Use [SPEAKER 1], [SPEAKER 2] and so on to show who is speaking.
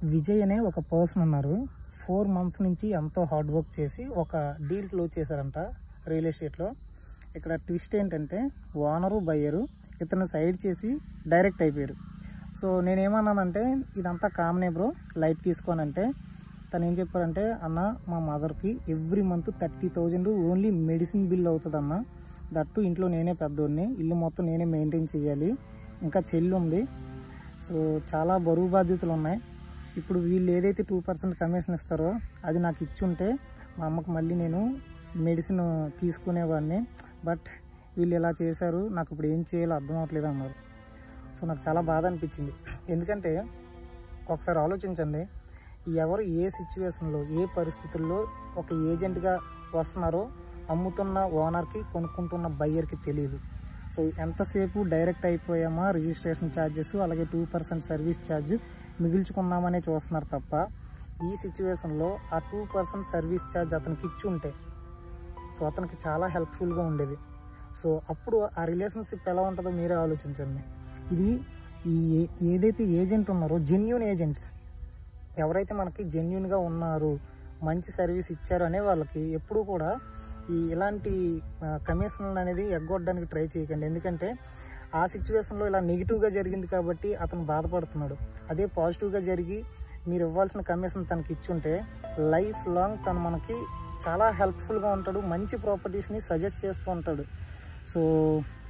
[SPEAKER 1] విజయ్ అనే ఒక పర్సన్ ఉన్నారు ఫోర్ మంత్స్ నుంచి ఎంతో హార్డ్ వర్క్ చేసి ఒక డీల్ క్లోజ్ చేశారంట రియల్ ఎస్టేట్లో ఇక్కడ ట్విస్ట్ ఏంటంటే ఓనరు బయ్యరు ఇతను సైడ్ చేసి డైరెక్ట్ అయిపోయారు సో నేనేమన్నానంటే ఇదంతా కామనే బ్రో లైట్ తీసుకోనంటే తను ఏం చెప్పారంటే అన్న మా మదర్కి every month thirty thousand only medicine bill అవుతుంది అన్న దట్టు ఇంట్లో నేనే పెద్దోడిని ఇల్లు మొత్తం నేనే మెయింటైన్ చేయాలి ఇంకా చెల్లి ఉంది సో చాలా బరువు బాధ్యతలు ఉన్నాయి ఇప్పుడు వీళ్ళు ఏదైతే టూ పర్సెంట్ కమిషన్ ఇస్తారో అది నాకు ఇచ్చి ఉంటే మా అమ్మకి మళ్ళీ నేను మెడిసిన్ తీసుకునేవాడిని బట్ వీళ్ళు ఇలా చేశారు నాకు ఇప్పుడు ఏం చేయాలో అర్థం అవ్వట్లేదు అన్నారు సో నాకు చాలా బాధ అనిపించింది ఎందుకంటే ఒకసారి ఆలోచించండి ఎవరు ఏ సిచ్యువేషన్లో ఏ పరిస్థితుల్లో ఒక ఏజెంట్గా వస్తున్నారో అమ్ముతున్న ఓనర్కి కొనుక్కుంటున్న బయ్యర్కి తెలియదు సో ఎంతసేపు డైరెక్ట్ అయిపోయామా రిజిస్ట్రేషన్ ఛార్జెస్ అలాగే టూ పర్సెంట్ సర్వీస్ ఛార్జ్ మిగిల్చుకున్నామనే చూస్తున్నారు తప్ప ఈ సిచ్యువేషన్లో ఆ టూ పర్సెంట్ సర్వీస్ ఛార్జ్ అతనికి ఇచ్చి ఉంటే సో అతనికి చాలా హెల్ప్ఫుల్గా ఉండేది సో అప్పుడు ఆ రిలేషన్షిప్ ఎలా ఉంటుందో మీరే ఆలోచించండి ఇది ఈ ఏ- ఏదైతే ఏజెంట్ ఉన్నారో జెన్యున్ ఏజెంట్స్ ఎవరైతే మనకి జెన్యున్గా ఉన్నారు మంచి సర్వీస్ ఇచ్చారు అనే వాళ్ళకి ఎప్పుడూ కూడా ఈ ఇలాంటి కమిషన్లు అనేది ఎగ్గొట్టడానికి ట్రై చేయకండి ఎందుకంటే ఆ సిచ్యువేషన్లో ఇలా నెగిటివ్గా జరిగింది కాబట్టి అతను బాధపడుతున్నాడు అదే పాజిటివ్గా జరిగి మీరు ఇవ్వాల్సిన కమిషన్ తనకి ఇచ్చుంటే లైఫ్ లాంగ్ తను మనకి చాలా హెల్ప్ఫుల్గా ఉంటాడు మంచి ప్రాపర్టీస్ని సజెస్ట్ చేస్తూ ఉంటాడు సో